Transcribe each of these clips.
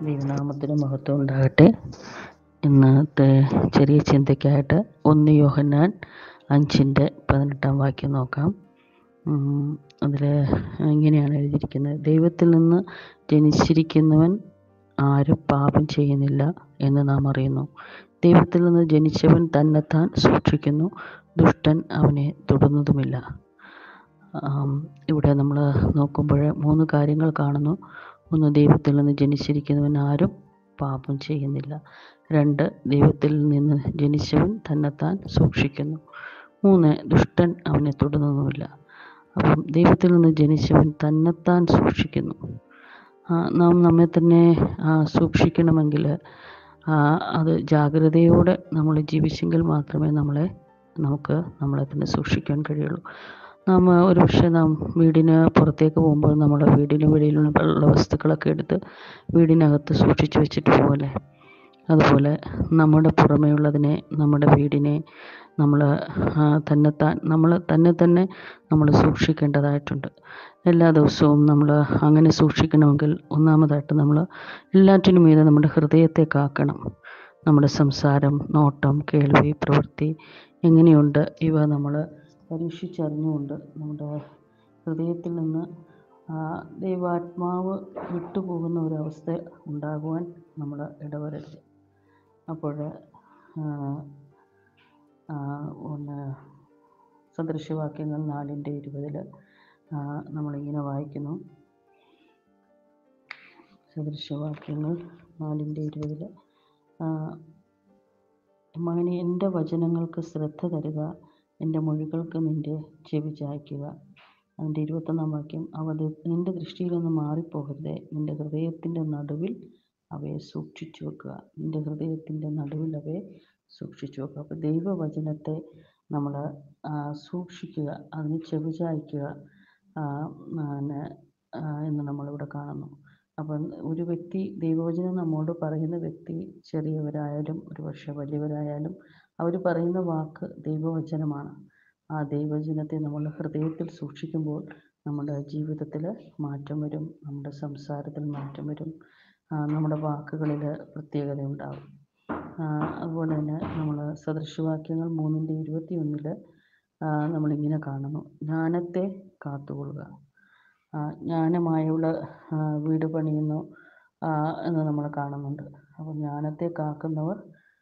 ദൈവനാമത്തിന് മഹത്വം ഉണ്ടാകട്ടെ ഇന്നത്തെ ചെറിയ ചിന്തയ്ക്കായിട്ട് ഒന്ന് യോഹന്നാൻ അഞ്ചിൻ്റെ പതിനെട്ടാം വാക്യം നോക്കാം അതിൽ ഇങ്ങനെയാണ് എഴുതിയിരിക്കുന്നത് ദൈവത്തിൽ നിന്ന് ജനിച്ചിരിക്കുന്നവൻ ആരും പാപം ചെയ്യുന്നില്ല എന്ന് നാം അറിയുന്നു ദൈവത്തിൽ നിന്ന് ജനിച്ചവൻ തന്നെത്താൻ സൂക്ഷിക്കുന്നു ദുഷ്ടൻ അവനെ തൊടുന്നതുമില്ല ഇവിടെ നമ്മൾ നോക്കുമ്പോൾ മൂന്ന് കാര്യങ്ങൾ കാണുന്നു ഒന്ന് ദൈവത്തിൽ നിന്ന് ജനിച്ചിരിക്കുന്നവൻ ആരും പാപം ചെയ്യുന്നില്ല രണ്ട് ദൈവത്തിൽ നിന്ന് ജനിച്ചവൻ തന്നെത്താൻ സൂക്ഷിക്കുന്നു മൂന്ന് ദുഷ്ടൻ അവനെ തൊടുന്നതുമില്ല അപ്പം ദൈവത്തിൽ നിന്ന് ജനിച്ചവൻ തന്നെത്താൻ സൂക്ഷിക്കുന്നു നാം നമ്മെ തന്നെ സൂക്ഷിക്കണമെങ്കിൽ അത് ജാഗ്രതയോടെ നമ്മൾ ജീവിച്ചെങ്കിൽ മാത്രമേ നമ്മളെ നമുക്ക് നമ്മളെ തന്നെ സൂക്ഷിക്കാൻ കഴിയുള്ളൂ നാം ഒരു പക്ഷേ നാം വീടിന് പുറത്തേക്ക് പോകുമ്പോൾ നമ്മുടെ വീടിന് വെളിയിലുള്ള വസ്തുക്കളൊക്കെ എടുത്ത് വീടിനകത്ത് സൂക്ഷിച്ചു വെച്ചിട്ട് പോലെ അതുപോലെ നമ്മുടെ പുറമേ ഉള്ളതിനെ നമ്മുടെ വീടിനെ നമ്മൾ തന്നെത്താൻ നമ്മൾ തന്നെ തന്നെ നമ്മൾ സൂക്ഷിക്കേണ്ടതായിട്ടുണ്ട് എല്ലാ ദിവസവും നമ്മൾ അങ്ങനെ സൂക്ഷിക്കണമെങ്കിൽ ഒന്നാമതായിട്ട് നമ്മൾ എല്ലാറ്റിനും മീതെ നമ്മുടെ ഹൃദയത്തെ കാക്കണം നമ്മുടെ സംസാരം നോട്ടം കേൾവി പ്രവൃത്തി എങ്ങനെയുണ്ട് ഇവ നമ്മൾ പരീക്ഷിച്ചറിഞ്ഞുകൊണ്ട് നമ്മുടെ ഹൃദയത്തിൽ നിന്ന് ദൈവാത്മാവ് വിട്ടുപോകുന്ന ഒരവസ്ഥ ഉണ്ടാകുവാൻ നമ്മൾ ഇടവരരുത് അപ്പോൾ ഒന്ന് സദൃശവാക്യങ്ങൾ നാലിൻ്റെ ഇരുപതിൽ നമ്മളിങ്ങനെ വായിക്കുന്നു സദൃശവാക്യങ്ങൾ നാലിൻ്റെ ഇരുപതിൽ മകനെ എൻ്റെ വചനങ്ങൾക്ക് ശ്രദ്ധ തരിക എൻ്റെ മൊഴികൾക്ക് നിൻ്റെ ചെവി ചായ്ക്കുക അതിൻ്റെ ഇരുപത്തൊന്നാം വാക്യം അവ നിൻ്റെ ദൃഷ്ടിയിൽ നിന്ന് മാറിപ്പോകരുതേ നിൻ്റെ ഹൃദയത്തിൻ്റെ നടുവിൽ അവയെ സൂക്ഷിച്ചു വെക്കുക നിൻ്റെ ഹൃദയത്തിൻ്റെ നടുവിൽ അവയെ സൂക്ഷിച്ചു വെക്കുക അപ്പോൾ ദൈവവചനത്തെ നമ്മൾ സൂക്ഷിക്കുക അതിന് ചെവി ചായ്ക്കുക പിന്നെ എന്ന് നമ്മളിവിടെ കാണുന്നു അപ്പം ഒരു വ്യക്തി ദൈവവചനം നമ്മോട് പറയുന്ന വ്യക്തി ചെറിയവരായാലും ഒരു പക്ഷേ വലിയവരായാലും അവർ പറയുന്ന വാക്ക് ദൈവവചനമാണ് ആ ദൈവവചനത്തെ നമ്മൾ ഹൃദയത്തിൽ സൂക്ഷിക്കുമ്പോൾ നമ്മുടെ ജീവിതത്തിൽ മാറ്റം വരും നമ്മുടെ സംസാരത്തിൽ മാറ്റം വരും നമ്മുടെ വാക്കുകളിൽ പ്രത്യേകത ഉണ്ടാകും അതുപോലെ തന്നെ നമ്മൾ സദൃശവാക്യങ്ങൾ മൂന്നിൻ്റെ ഇരുപത്തി ഒന്നിൽ നമ്മളിങ്ങനെ കാണുന്നു ജ്ഞാനത്തെ കാത്തുകൊള്ളുക ജ്ഞാനമായുള്ള വീട് പണിയുന്നു എന്ന് നമ്മൾ കാണുന്നുണ്ട് അപ്പോൾ ജ്ഞാനത്തെ കാക്കുന്നവർ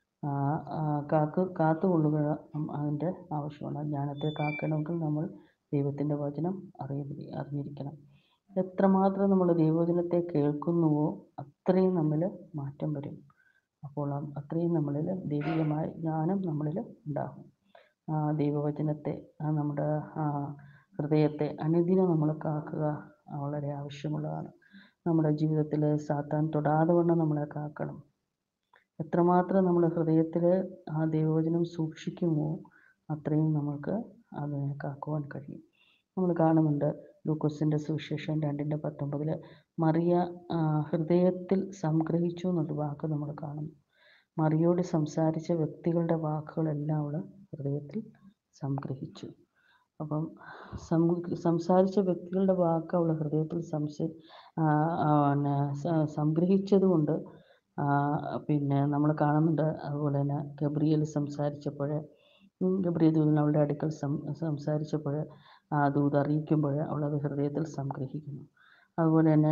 കാക്ക് കാത്തുകൊള്ളുക അതിൻ്റെ ആവശ്യമാണ് ജ്ഞാനത്തെ കാക്കണമെങ്കിൽ നമ്മൾ ദൈവത്തിൻ്റെ വചനം അറിയ അറിഞ്ഞിരിക്കണം എത്രമാത്രം നമ്മൾ ദൈവവചനത്തെ കേൾക്കുന്നുവോ അത്രയും നമ്മിൽ മാറ്റം വരും അപ്പോൾ അത്രയും നമ്മളിൽ ദൈവികമായ ജ്ഞാനം നമ്മളിൽ ഉണ്ടാകും ദൈവവചനത്തെ നമ്മുടെ ഹൃദയത്തെ അനുദിനം നമ്മൾ കാക്കുക വളരെ ആവശ്യമുള്ളതാണ് നമ്മുടെ ജീവിതത്തിൽ സാത്താൻ തൊടാതെ വണ്ണം നമ്മളെ കാക്കണം എത്രമാത്രം നമ്മൾ ഹൃദയത്തിൽ ആ ദൈവവചനം സൂക്ഷിക്കുമോ അത്രയും നമുക്ക് അതിനെ കാക്കുവാൻ കഴിയും നമ്മൾ കാണുന്നുണ്ട് ലൂക്കോസിൻ്റെ സുവിശേഷം രണ്ടിൻ്റെ പത്തൊമ്പതിൽ മറിയ ഹൃദയത്തിൽ സംഗ്രഹിച്ചു എന്നൊരു വാക്ക് നമ്മൾ കാണുന്നു മറിയോട് സംസാരിച്ച വ്യക്തികളുടെ വാക്കുകളെല്ലാം അവൾ ഹൃദയത്തിൽ സംഗ്രഹിച്ചു അപ്പം സംസാരിച്ച വ്യക്തികളുടെ വാക്ക് അവൾ ഹൃദയത്തിൽ സംശ പിന്നെ സംഗ്രഹിച്ചത് കൊണ്ട് പിന്നെ നമ്മൾ കാണുന്നുണ്ട് അതുപോലെ തന്നെ ഗബ്രിയേൽ സംസാരിച്ചപ്പോൾ ഗബ്രിയേൽ ദൂതൻ അവളുടെ അടുക്കൽ സം സംസാരിച്ചപ്പോൾ ആ ദൂത് അറിയിക്കുമ്പോൾ അവളത് ഹൃദയത്തിൽ സംഗ്രഹിക്കുന്നു അതുപോലെ തന്നെ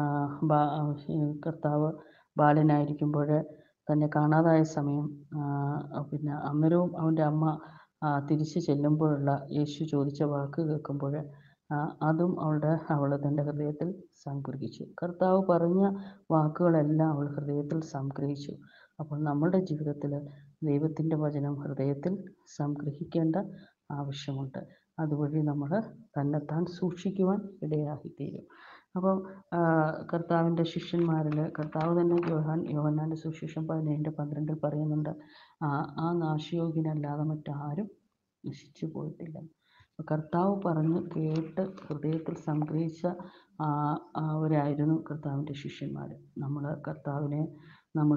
കർത്താവ് ബാലനായിരിക്കുമ്പോൾ തന്നെ കാണാതായ സമയം പിന്നെ അന്നേരവും അവൻ്റെ അമ്മ തിരിച്ചു ചെല്ലുമ്പോഴുള്ള യേശു ചോദിച്ച വാക്ക് കേൾക്കുമ്പോൾ അതും അവളുടെ അവൾ തൻ്റെ ഹൃദയത്തിൽ സംഗ്രഹിച്ചു കർത്താവ് പറഞ്ഞ വാക്കുകളെല്ലാം അവൾ ഹൃദയത്തിൽ സംഗ്രഹിച്ചു അപ്പോൾ നമ്മളുടെ ജീവിതത്തിൽ ദൈവത്തിൻ്റെ വചനം ഹൃദയത്തിൽ സംഗ്രഹിക്കേണ്ട ആവശ്യമുണ്ട് അതുവഴി നമ്മൾ തന്നെത്താൻ സൂക്ഷിക്കുവാൻ ഇടയായിത്തീരും അപ്പം കർത്താവിൻ്റെ ശിഷ്യന്മാരിൽ കർത്താവ് തന്നെ യോഹാൻ യോഹന്നാൻ്റെ സുശേഷം പതിനേഴിൻ്റെ പന്ത്രണ്ടിൽ പറയുന്നുണ്ട് ആ ആ നാശയോഗ്യനല്ലാതെ മറ്റാരും നശിച്ചു പോയിട്ടില്ല കർത്താവ് പറഞ്ഞ് കേട്ട് ഹൃദയത്തിൽ സംഗ്രഹിച്ച അവരായിരുന്നു കർത്താവിൻ്റെ ശിഷ്യന്മാർ നമ്മൾ കർത്താവിനെ നമ്മൾ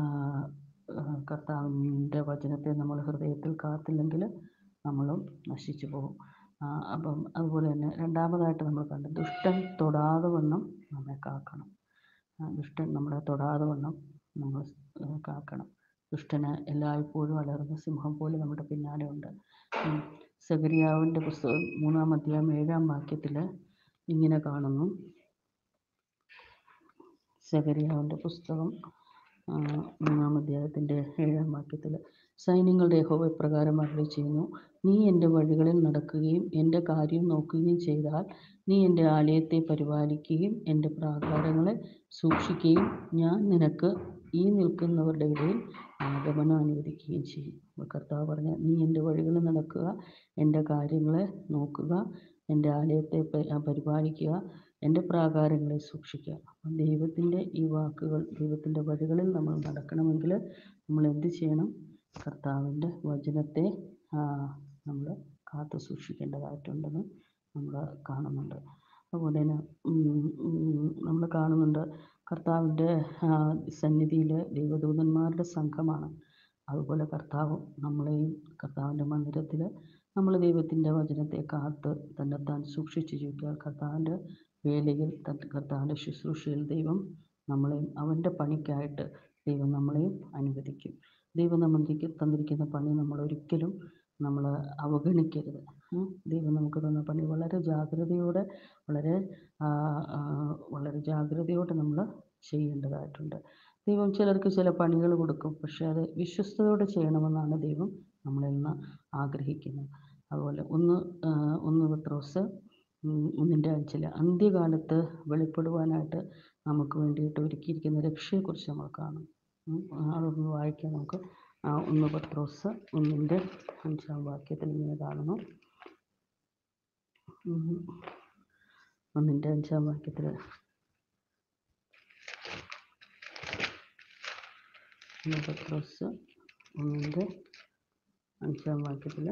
കർത്താവിൻ്റെ വചനത്തെ നമ്മൾ ഹൃദയത്തിൽ കാത്തില്ലെങ്കിൽ നമ്മളും നശിച്ചു പോകും അപ്പം അതുപോലെ തന്നെ രണ്ടാമതായിട്ട് നമ്മൾ കണ്ടത് ദുഷ്ടൻ തൊടാതെ വണ്ണം നമ്മെ കാക്കണം ദുഷ്ടൻ നമ്മളെ തൊടാതെ വണ്ണം നമ്മൾ കാക്കണം ദുഷ്ടന് എല്ലായ്പ്പോഴും അലറുന്ന സിംഹം പോലെ നമ്മുടെ പിന്നാലെ ഉണ്ട് സെഗരിയാവിൻ്റെ പുസ്തകം മൂന്നാം അധ്യായം ഏഴാം വാക്യത്തിൽ ഇങ്ങനെ കാണുന്നു സെഗരിയാവിൻ്റെ പുസ്തകം മൂന്നാം അധ്യായത്തിൻ്റെ ഏഴാം വാക്യത്തിൽ സൈന്യങ്ങളുടെ യഹോവ ഇപ്രകാരം അരുളി ചെയ്യുന്നു നീ എൻ്റെ വഴികളിൽ നടക്കുകയും എൻ്റെ കാര്യം നോക്കുകയും ചെയ്താൽ നീ എൻ്റെ ആലയത്തെ പരിപാലിക്കുകയും എൻ്റെ പ്രാകാരങ്ങളെ സൂക്ഷിക്കുകയും ഞാൻ നിനക്ക് ഈ നിൽക്കുന്നവരുടെ ഇടയിൽ ആഗമനം അനുവദിക്കുകയും ചെയ്യും കർത്താവ് പറഞ്ഞ നീ എൻ്റെ വഴികളിൽ നടക്കുക എൻ്റെ കാര്യങ്ങളെ നോക്കുക എൻ്റെ ആലയത്തെ പരിപാലിക്കുക എൻ്റെ പ്രാകാരങ്ങളെ സൂക്ഷിക്കുക ദൈവത്തിൻ്റെ ഈ വാക്കുകൾ ദൈവത്തിൻ്റെ വഴികളിൽ നമ്മൾ നടക്കണമെങ്കിൽ നമ്മൾ എന്ത് ചെയ്യണം കർത്താവിൻ്റെ വചനത്തെ നമ്മൾ കാത്തു സൂക്ഷിക്കേണ്ടതായിട്ടുണ്ടെന്ന് നമ്മൾ കാണുന്നുണ്ട് അതുപോലെ തന്നെ നമ്മൾ കാണുന്നുണ്ട് കർത്താവിൻ്റെ സന്നിധിയിൽ ദൈവദൂതന്മാരുടെ സംഘമാണ് അതുപോലെ കർത്താവ് നമ്മളെയും കർത്താവിൻ്റെ മന്ദിരത്തിൽ നമ്മൾ ദൈവത്തിൻ്റെ വചനത്തെ കാത്ത് തന്നെത്താൻ സൂക്ഷിച്ച് ജീവിക്കുക കർത്താവിൻ്റെ വേലയിൽ കർത്താവിൻ്റെ ശുശ്രൂഷയിൽ ദൈവം നമ്മളെയും അവൻ്റെ പണിക്കായിട്ട് ദൈവം നമ്മളെയും അനുവദിക്കും ദൈവം നമുക്ക് തന്നിരിക്കുന്ന പണി നമ്മൾ ഒരിക്കലും നമ്മൾ അവഗണിക്കരുത് ദൈവം നമുക്ക് തന്ന പണി വളരെ ജാഗ്രതയോടെ വളരെ വളരെ ജാഗ്രതയോടെ നമ്മൾ ചെയ്യേണ്ടതായിട്ടുണ്ട് ദൈവം ചിലർക്ക് ചില പണികൾ കൊടുക്കും പക്ഷേ അത് വിശ്വസ്തയോടെ ചെയ്യണമെന്നാണ് ദൈവം നമ്മളിൽ നിന്ന് ആഗ്രഹിക്കുന്നത് അതുപോലെ ഒന്ന് ഒന്ന് പത്രോസ് ഒന്നിൻ്റെ അഞ്ചിൽ അന്ത്യകാലത്ത് വെളിപ്പെടുവാനായിട്ട് നമുക്ക് വേണ്ടിയിട്ട് ഒരുക്കിയിരിക്കുന്ന രക്ഷയെക്കുറിച്ച് നമ്മൾ കാണും അതൊന്ന് വായിക്കാം നമുക്ക് ഒന്ന് പത്രോസ് ഒന്നിൻ്റെ അഞ്ചാം വാക്യത്തിൽ ഇങ്ങനെ കാണുന്നു ഒന്നിൻ്റെ അഞ്ചാം വാക്യത്തിൽ ഒന്ന് പത്രോസ് ഒന്നിൻ്റെ അഞ്ചാം വാക്യത്തിൽ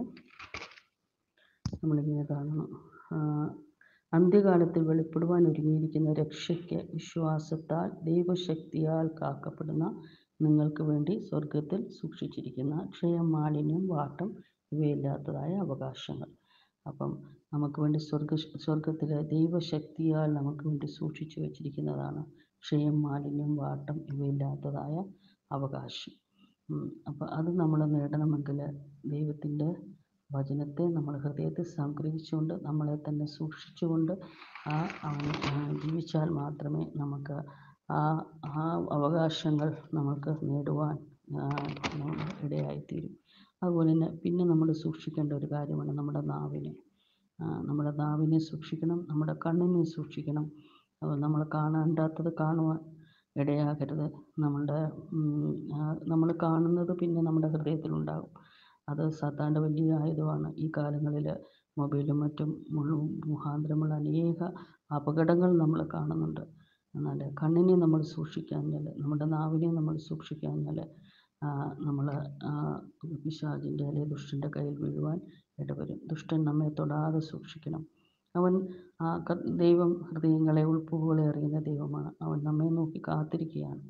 നമ്മളിങ്ങനെ കാണുന്നു അന്ത്യകാലത്തിൽ വെളിപ്പെടുവാൻ ഒരുങ്ങിയിരിക്കുന്ന രക്ഷയ്ക്ക് വിശ്വാസത്താൽ ദൈവശക്തിയാൽ കാക്കപ്പെടുന്ന നിങ്ങൾക്ക് വേണ്ടി സ്വർഗത്തിൽ സൂക്ഷിച്ചിരിക്കുന്ന ക്ഷയം മാലിന്യം വാട്ടം ഇവയില്ലാത്തതായ അവകാശങ്ങൾ അപ്പം നമുക്ക് വേണ്ടി സ്വർഗ സ്വർഗത്തിലെ ദൈവശക്തിയാൽ നമുക്ക് വേണ്ടി സൂക്ഷിച്ചു വച്ചിരിക്കുന്നതാണ് ക്ഷയം മാലിന്യം വാട്ടം ഇവയില്ലാത്തതായ അവകാശം അപ്പോൾ അത് നമ്മൾ നേടണമെങ്കിൽ ദൈവത്തിൻ്റെ വചനത്തെ നമ്മൾ ഹൃദയത്തിൽ സംഗ്രഹിച്ചുകൊണ്ട് നമ്മളെ തന്നെ സൂക്ഷിച്ചുകൊണ്ട് ആ ജീവിച്ചാൽ മാത്രമേ നമുക്ക് ആ ആ അവകാശങ്ങൾ നമുക്ക് നേടുവാൻ ഇടയായിത്തീരും അതുപോലെ തന്നെ പിന്നെ നമ്മൾ സൂക്ഷിക്കേണ്ട ഒരു കാര്യമാണ് നമ്മുടെ നാവിനെ നമ്മുടെ നാവിനെ സൂക്ഷിക്കണം നമ്മുടെ കണ്ണിനെ സൂക്ഷിക്കണം നമ്മൾ കാണേണ്ടാത്തത് കാണുവാൻ ഇടയാകരുത് നമ്മളുടെ നമ്മൾ കാണുന്നത് പിന്നെ നമ്മുടെ ഹൃദയത്തിലുണ്ടാകും അത് സാത്താൻ്റെ വലിയ ആയുധമാണ് ഈ കാലങ്ങളിൽ മൊബൈലും മറ്റും മുഖാന്തരമുള്ള അനേക അപകടങ്ങൾ നമ്മൾ കാണുന്നുണ്ട് എന്നാൽ കണ്ണിനെ നമ്മൾ സൂക്ഷിക്കാഞ്ഞാൽ നമ്മുടെ നാവിനെ നമ്മൾ സൂക്ഷിക്കാഞ്ഞാൽ നമ്മൾ പിശാചിൻ്റെ അല്ലെങ്കിൽ ദുഷ്ടൻ്റെ കയ്യിൽ വീഴുവാൻ ഇടവരും ദുഷ്ടൻ നമ്മെ തൊടാതെ സൂക്ഷിക്കണം അവൻ ദൈവം ഹൃദയങ്ങളെ ഉൾപ്പുകളെ അറിയുന്ന ദൈവമാണ് അവൻ നമ്മെ നോക്കി കാത്തിരിക്കുകയാണ്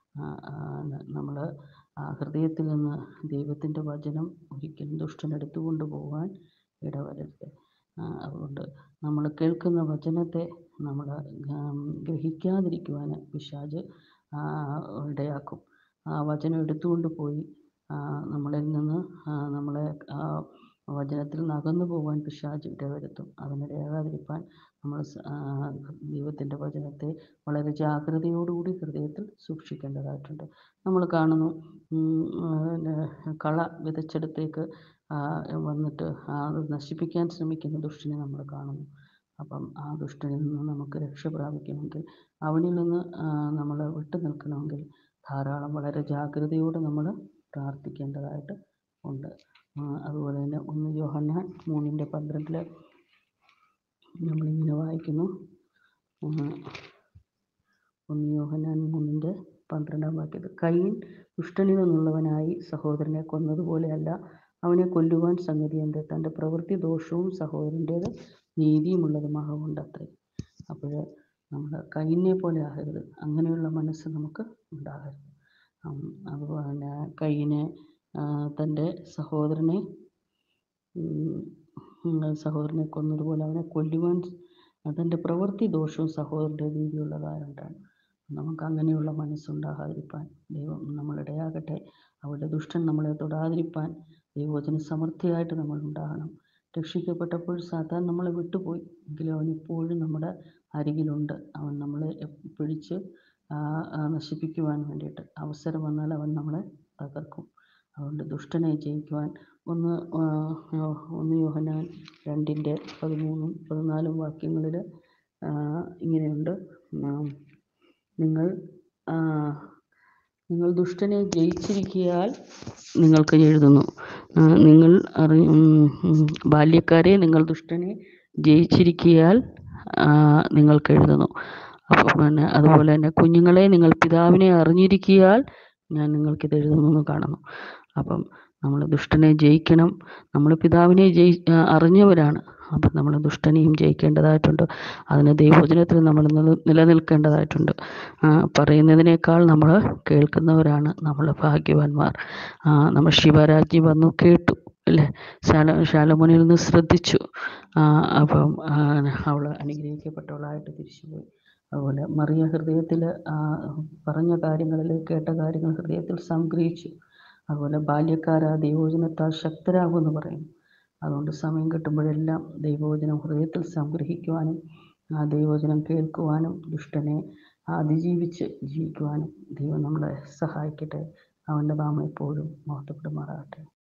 നമ്മൾ ഹൃദയത്തിൽ നിന്ന് ദൈവത്തിൻ്റെ വചനം ഒരിക്കലും ദുഷ്ടൻ എടുത്തുകൊണ്ട് പോകാൻ ഇടവരരുത് അതുകൊണ്ട് നമ്മൾ കേൾക്കുന്ന വചനത്തെ നമ്മൾ ഗ്രഹിക്കാതിരിക്കുവാൻ പിശാച് ഇടയാക്കും ആ വചനം എടുത്തുകൊണ്ട് പോയി നമ്മളിൽ നിന്ന് നമ്മളെ ആ വചനത്തിൽ നിന്ന് അകന്നു പോകാൻ പിശാച് ഇടവരുത്തും അതിനിടയാകാതിരിക്കാൻ നമ്മൾ ദൈവത്തിൻ്റെ വചനത്തെ വളരെ ജാഗ്രതയോടുകൂടി ഹൃദയത്തിൽ സൂക്ഷിക്കേണ്ടതായിട്ടുണ്ട് നമ്മൾ കാണുന്നു പിന്നെ കള വിതച്ചിടത്തേക്ക് വന്നിട്ട് അത് നശിപ്പിക്കാൻ ശ്രമിക്കുന്ന ദുഷ്ടനെ നമ്മൾ കാണുന്നു അപ്പം ആ ദുഷ്ടനിൽ നിന്ന് നമുക്ക് രക്ഷ പ്രാപിക്കണമെങ്കിൽ അവനിൽ നിന്ന് നമ്മൾ വിട്ടു നിൽക്കണമെങ്കിൽ ധാരാളം വളരെ ജാഗ്രതയോടെ നമ്മൾ പ്രാർത്ഥിക്കേണ്ടതായിട്ട് ഉണ്ട് അതുപോലെ തന്നെ ഒന്ന് യോഹന്നാൻ മൂന്നിൻ്റെ പന്ത്രണ്ടിൽ നമ്മളിങ്ങനെ വായിക്കുന്നു ഒന്ന് യോഹന്നാൻ മൂന്നിൻ്റെ പന്ത്രണ്ടാം വാക്യത്തിൽ കയ്യൻ ദുഷ്ടനിൽ നിന്നുള്ളവനായി സഹോദരനെ കൊന്നതുപോലെയല്ല അവനെ കൊല്ലുവാൻ സംഗതിയുണ്ട് തൻ്റെ പ്രവൃത്തി ദോഷവും സഹോദരൻ്റേത് നീതിയുമുള്ളതുമാകൊണ്ടത്രേ അപ്പോൾ നമ്മൾ കയ്യിനെ പോലെ ആകരുത് അങ്ങനെയുള്ള മനസ്സ് നമുക്ക് ഉണ്ടാകരുത് അതുപോലെ തന്നെ കയ്യിനെ തൻ്റെ സഹോദരനെ സഹോദരനെ കൊന്നതുപോലെ അവനെ കൊല്ലുവാൻ തൻ്റെ പ്രവൃത്തി ദോഷവും സഹോദരൻ്റെ രീതിയുള്ളതായതുകൊണ്ടാണ് നമുക്ക് അങ്ങനെയുള്ള മനസ്സുണ്ടാകാതിരിപ്പാൻ ദൈവം നമ്മളിടയാകട്ടെ അവിടെ ദുഷ്ടൻ നമ്മളെ തൊടാതിരിപ്പാൻ ദൈവവചന സമൃദ്ധിയായിട്ട് നമ്മൾ ഉണ്ടാകണം രക്ഷിക്കപ്പെട്ടപ്പോൾ സാത്താൻ നമ്മളെ വിട്ടുപോയി എങ്കിലും അവൻ ഇപ്പോഴും നമ്മുടെ അരികിലുണ്ട് അവൻ നമ്മളെ പിടിച്ച് നശിപ്പിക്കുവാൻ വേണ്ടിയിട്ട് അവസരം വന്നാൽ അവൻ നമ്മളെ തകർക്കും അതുകൊണ്ട് ദുഷ്ടനെ ജയിക്കുവാൻ ഒന്ന് ഒന്ന് യോഹന്നാൻ രണ്ടിൻ്റെ പതിമൂന്നും പതിനാലും വാക്യങ്ങളിൽ ഇങ്ങനെയുണ്ട് നിങ്ങൾ നിങ്ങൾ ദുഷ്ടനെ ജയിച്ചിരിക്കയാൽ നിങ്ങൾക്ക് എഴുതുന്നു നിങ്ങൾ അറി ബാല്യക്കാരെ നിങ്ങൾ ദുഷ്ടനെ ജയിച്ചിരിക്കയാൽ നിങ്ങൾക്ക് എഴുതുന്നു അപ്പോൾ പിന്നെ അതുപോലെ തന്നെ കുഞ്ഞുങ്ങളെ നിങ്ങൾ പിതാവിനെ അറിഞ്ഞിരിക്കയാൽ ഞാൻ നിങ്ങൾക്കിത് എഴുതുന്നു എന്ന് കാണുന്നു അപ്പം നമ്മൾ ദുഷ്ടനെ ജയിക്കണം നമ്മൾ പിതാവിനെ ജയി അറിഞ്ഞവരാണ് അപ്പം നമ്മൾ ദുഷ്ടനെയും ജയിക്കേണ്ടതായിട്ടുണ്ട് അതിന് ദൈവവചനത്തിൽ നമ്മൾ നിലനിൽക്കേണ്ടതായിട്ടുണ്ട് പറയുന്നതിനേക്കാൾ നമ്മൾ കേൾക്കുന്നവരാണ് നമ്മൾ ഭാഗ്യവാന്മാർ നമ്മൾ ശിവരാജ്ഞി വന്നു കേട്ടു അല്ലേ ശാല ശാലമോനിൽ നിന്ന് ശ്രദ്ധിച്ചു അപ്പം അവൾ അനുഗ്രഹിക്കപ്പെട്ടവളായിട്ട് തിരിച്ചുപോയി അതുപോലെ മറിയ ഹൃദയത്തിൽ പറഞ്ഞ കാര്യങ്ങളിൽ കേട്ട കാര്യങ്ങൾ ഹൃദയത്തിൽ സംഗ്രഹിച്ചു അതുപോലെ ബാല്യക്കാരാ ദൈവവചനത്താൽ ശക്തരാകുമെന്ന് പറയും അതുകൊണ്ട് സമയം കിട്ടുമ്പോഴെല്ലാം ദൈവവചനം ഹൃദയത്തിൽ സംഗ്രഹിക്കുവാനും ആ ദൈവവചനം കേൾക്കുവാനും ദുഷ്ടനെ അതിജീവിച്ച് ജീവിക്കുവാനും ദൈവം നമ്മളെ സഹായിക്കട്ടെ അവൻ്റെ നാമം എപ്പോഴും മഹത്വപ്പെടുമാറാകട്ടെ